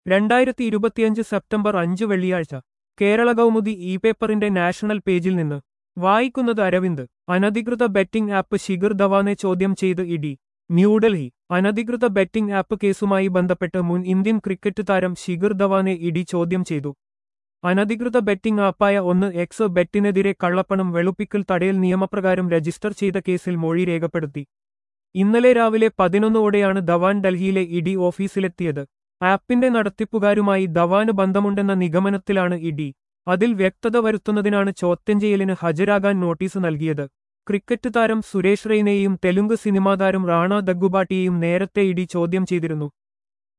രണ്ടായിരത്തി ഇരുപത്തിയഞ്ച് സെപ്റ്റംബർ അഞ്ച് വെള്ളിയാഴ്ച കേരള കൗമുദി ഇ പേപ്പറിന്റെ നാഷണൽ പേജിൽ നിന്ന് വായിക്കുന്നത് അരവിന്ദ് അനധികൃത ബെറ്റിംഗ് ആപ്പ് ശിഖർ ധവാനെ ചോദ്യം ചെയ്ത് ഇഡി ന്യൂഡൽഹി അനധികൃത ബെറ്റിംഗ് ആപ്പ് കേസുമായി ബന്ധപ്പെട്ട് മുൻ ഇന്ത്യൻ ക്രിക്കറ്റ് താരം ശിഖർ ധവാനെ ഇഡി ചോദ്യം ചെയ്തു അനധികൃത ബെറ്റിംഗ് ആപ്പായ ഒന്ന് എക്സ് ബെറ്റിനെതിരെ കള്ളപ്പണം വെളുപ്പിക്കൽ തടയൽ നിയമപ്രകാരം രജിസ്റ്റർ ചെയ്ത കേസിൽ മൊഴി രേഖപ്പെടുത്തി ഇന്നലെ രാവിലെ പതിനൊന്നോടെയാണ് ധവാൻ ഡൽഹിയിലെ ഇഡി ഓഫീസിലെത്തിയത് ആപ്പിന്റെ നടത്തിപ്പുകാരുമായി ധവാന് ബന്ധമുണ്ടെന്ന നിഗമനത്തിലാണ് ഇഡി അതിൽ വ്യക്തത വരുത്തുന്നതിനാണ് ചോദ്യം ചെയ്യലിന് ഹാജരാകാൻ നോട്ടീസ് നൽകിയത് ക്രിക്കറ്റ് താരം സുരേഷ് റെയ്നയെയും തെലുങ്ക് സിനിമാ താരം റാണ ദഗ്ഗുബാട്ടിയെയും നേരത്തെ ഇഡി ചോദ്യം ചെയ്തിരുന്നു